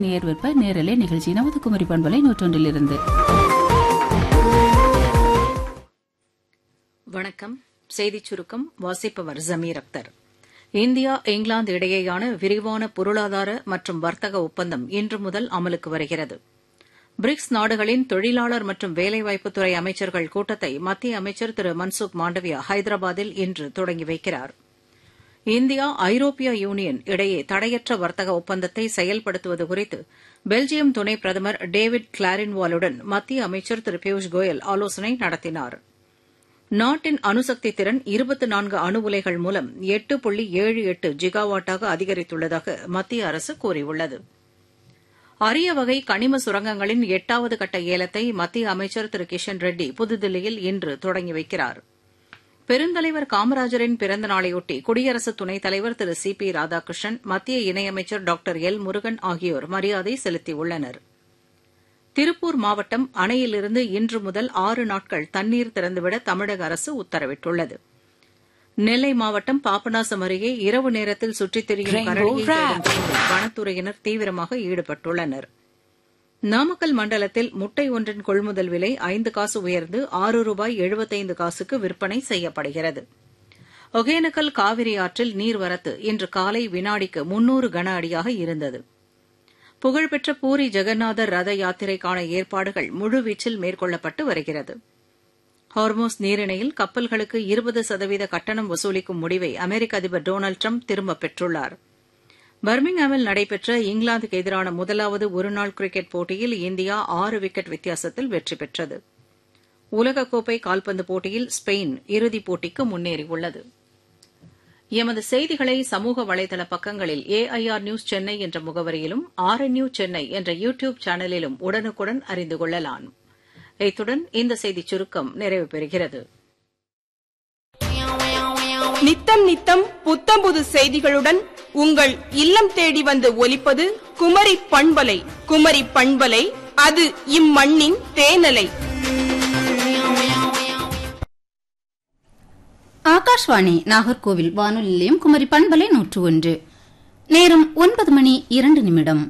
நேர் வெப்ப நேரலை நிகழ்ச்சி நமது குமரி பண்பலை நூற்றொன்றிலிருந்து வணக்கம் செய்திச் சுருக்கம் வாசிப்பவர் ஜமீர் அக்தர் இந்தியா இங்கிலாந்து இடையேயான விரிவான பொருளாதார மற்றும் வர்த்தக ஒப்பந்தம் இன்று முதல் அமலுக்கு வருகிறது பிரிக்ஸ் நாடுகளின் தொழிலாளர் மற்றும் வேலைவாய்ப்புத்துறை அமைச்சர்கள் கூட்டத்தை மத்திய அமைச்சர் திரு மன்சுக் மாண்டவியா ஹைதராபாத்தில் இன்று தொடங்கி வைக்கிறார் இந்தியா ஐரோப்பிய யூனியன் இடையே தடையற்ற வர்த்தக ஒப்பந்தத்தை செயல்படுத்துவது குறித்து பெல்ஜியம் துணை பிரதமர் டேவிட் கிளாரின்வாலுடன் மத்திய அமைச்சர் திரு பியூஷ் கோயல் ஆலோசனை நடத்தினார் நாட்டின் அணுசக்தி திறன் இருபத்தி நான்கு அணு உலைகள் மூலம் எட்டு புள்ளி ஏழு எட்டு ஜிகாவாட்டாக அதிகரித்துள்ளதாக மத்திய அரசு கூறியுள்ளது அரிய வகை கனிம சுரங்கங்களின் எட்டாவது கட்ட ஏலத்தை மத்திய அமைச்சர் திரு கிஷன் ரெட்டி புதுதில்லியில் இன்று தொடங்கி வைக்கிறார் பெருந்தலைவர் காமராஜரின் பிறந்த நாளையொட்டி குடியரசு துணைத் தலைவர் திரு சி பி ராதாகிருஷ்ணன் மத்திய இணையமைச்சர் டாக்டர் எல் முருகன் ஆகியோர் மரியாதை செலுத்தியுள்ளனா் திருப்பூர் மாவட்டம் அணையிலிருந்து இன்று முதல் ஆறு நாட்கள் தண்ணீர் திறந்துவிட தமிழக அரசு உத்தரவிட்டுள்ளது நெல்லை மாவட்டம் பாபநாசம் அருகே இரவு நேரத்தில் சுற்றித் திரியும் கரடியை தேடும் பணியில் வனத்துறையினர் தீவிரமாக ஈடுபட்டுள்ளனர் நாமக்கல் மண்டலத்தில் முட்டை ஒன்றின் கொள்முதல் விலை ஐந்து காசு உயர்ந்து ஆறு ரூபாய் எழுபத்தைந்து காசுக்கு விற்பனை செய்யப்படுகிறது ஒகேனக்கல் காவிரி ஆற்றில் நீர்வரத்து இன்று காலை வினாடிக்கு முன்னூறு கன அடியாக இருந்தது புகழ்பெற்ற பூரி ஜெகநாதர் ரத யாத்திரைக்கான ஏற்பாடுகள் முழுவீச்சில் மேற்கொள்ளப்பட்டு வருகிறது ஹார்மோஸ் நீரிணையில் கப்பல்களுக்கு இருபது சதவீத கட்டணம் வசூலிக்கும் முடிவை அமெரிக்க அதிபர் டொனால்டு ட்ரம்ப் திரும்பப் பெற்றுள்ளார் பர்மிங்ஹாமில் நடைபெற்ற இங்கிலாந்துக்கு எதிரான முதலாவது ஒருநாள் கிரிக்கெட் போட்டியில் இந்தியா ஆறு விக்கெட் வித்தியாசத்தில் வெற்றி பெற்றது உலகக்கோப்பை கால்பந்து போட்டியில் ஸ்பெயின் இறுதிப் போட்டிக்கு முன்னேறியுள்ளது எமது செய்திகளை சமூக வலைதள பக்கங்களில் ஏஐஆர் நியூஸ் சென்னை என்ற முகவரியிலும் ஆர் என் நியூஸ் சென்னை என்ற யூ டியூப் சேனலிலும் உடனுக்குடன் அறிந்து கொள்ளலாம் இத்துடன் இந்த செய்திச் சுருக்கம் நிறைவு பெறுகிறது நித்தம் நித்தம் புத்தம் புது செய்திகளுடன் உங்கள் இல்லம் தேடி வந்து ஒலிப்பது குமரி பண்பலை குமரி பண்பலை அது இம்மண்ணின் தேனலை ஆகாஷ்வாணி நாகர்கோவில் வானொலி நிலையம் குமரி பண்பலை நூற்று ஒன்று நேரம் ஒன்பது மணி இரண்டு நிமிடம்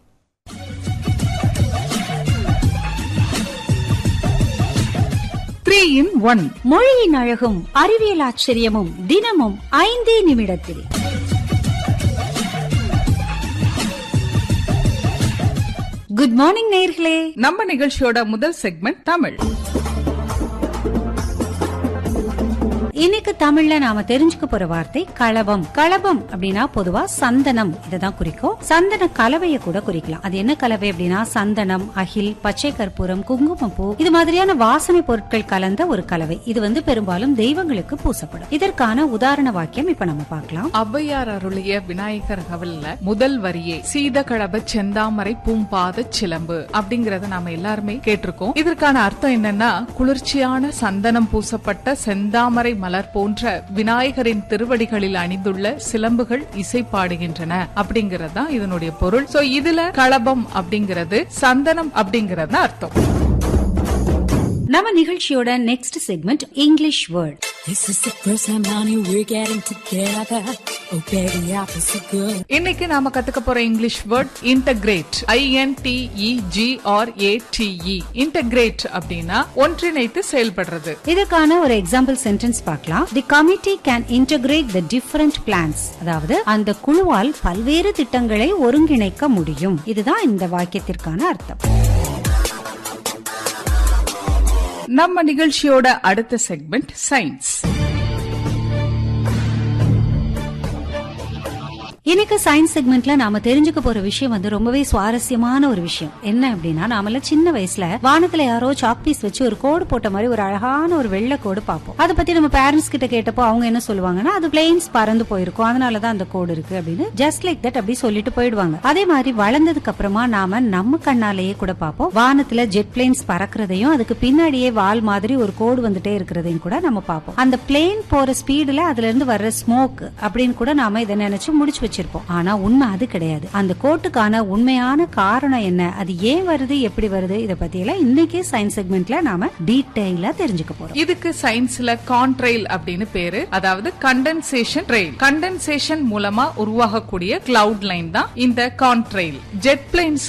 த்ரீ இன் ஒன் மொழியின் அழகும் அறிவியல் ஆச்சரியமும் தினமும் ஐந்தே நிமிடத்தில் குட் மார்னிங் நேர்களே நம்ம நிகழ்ச்சியோட முதல் செக்மெண்ட் தமிழ் இன்னைக்கு தமிழ்ல நாம தெரிஞ்சுக்க போற வார்த்தை களபம் களபம் அப்படின்னா பொதுவா சந்தனம் இததான் குறிக்கும் சந்தன கலவைய கூட குறிக்கலாம் அது என்ன கலவை அப்படின்னா சந்தனம் அகில் பச்சை கற்பூரம் குங்குமப்பூ இது மாதிரியான வாசனை பொருட்கள் கலந்த ஒரு கலவை இது வந்து பெரும்பாலும் தெய்வங்களுக்கு பூசப்படும் இதற்கான உதாரண வாக்கியம் இப்ப நம்ம பார்க்கலாம் ஔவையார் அருளிய விநாயகர் கவல்ல முதல் வரியே சீதகளப செந்தாமரை பூம்பாத சிலம்பு அப்படிங்கறத நாம எல்லாருமே கேட்டிருக்கோம் இதற்கான அர்த்தம் என்னன்னா குளிர்ச்சியான சந்தனம் பூசப்பட்ட செந்தாமரை மலர் போன்ற விநாயகரின் திருவடிகளில் அணிந்துள்ள சிலம்புகள் இசை பாடுகின்றன அப்படிங்கறது தான் இதனுடைய பொருள் சோ இதுல களபம் அப்படிங்கிறது சந்தனம் அப்படிங்கறது அர்த்தம் நம்ம நிகழ்ச்சியோட next segment English word This is the first time, honey, we're getting together. Oh, baby, I feel so good. இன்னைக்கு நாம கத்துக்க போற English word integrate I N T E G R A T E integrate அப்படின்னா ஒன்றிணைத்து செயல்படுறது இதற்கான ஒரு example sentence பார்க்கலாம் the committee can integrate the different plans அதாவது அந்த குழுவால் பல்வேறு திட்டங்களை ஒருங்கிணைக்க முடியும் இதுதான் இந்த வாக்கியத்திற்கான அர்த்தம் நம்ம நிகழ்ச்சியோட அடுத்த செக்மெண்ட் சயின்ஸ் இன்னைக்கு சயின்ஸ் செக்மெண்ட்ல நாம தெரிஞ்சுக்க போற விஷயம் வந்து ரொம்பவே சுவாரஸ்யமான ஒரு விஷயம் என்ன அப்படின்னா நாமல சின்ன வயசுல வானத்துல யாரோ சாக் பீஸ் வச்சு ஒரு கோடு போட்ட மாதிரி ஒரு அழகான ஒரு வெள்ளை கோடு பார்ப்போம் அதை பத்தி நம்ம பேரண்ட்ஸ் கிட்ட கேட்டப்போ அவங்க என்ன சொல்லுவாங்கன்னா அது பிளேன்ஸ் பறந்து போயிருக்கும் அதனாலதான் அந்த கோடு இருக்கு அப்படின்னு ஜஸ்ட் லைக் தட் அப்படி சொல்லிட்டு போயிடுவாங்க அதே மாதிரி வளர்ந்ததுக்கு அப்புறமா நாம நம்ம கண்ணாலேயே கூட பார்ப்போம் வானத்துல ஜெட் பிளேன்ஸ் பறக்கிறதையும் அதுக்கு பின்னாடியே வால் மாதிரி ஒரு கோடு வந்துட்டே இருக்கிறதையும் கூட நம்ம பார்ப்போம் அந்த பிளேன் போற ஸ்பீடுல அதுல இருந்து வர்ற ஸ்மோக் அப்படின்னு கூட நாம இதை நினைச்சு முடிச்சு வச்சிருக்கோம் வச்சிருப்போம் ஆனா உண்மை அது கிடையாது அந்த கோட்டுக்கான உண்மையான காரணம் என்ன அது ஏன் வருது எப்படி வருது இத பத்தி எல்லாம் இன்னைக்கு சயின்ஸ் செக்மெண்ட்ல நாம டீடைலா தெரிஞ்சுக்க போறோம் இதுக்கு சயின்ஸ்ல கான்ட்ரெயில் அப்படின்னு பேரு அதாவது கண்டென்சேஷன் ட்ரெயில் கண்டென்சேஷன் மூலமா உருவாகக்கூடிய கிளவுட் லைன் தான் இந்த கான்ட்ரெயில் ஜெட் பிளேன்ஸ்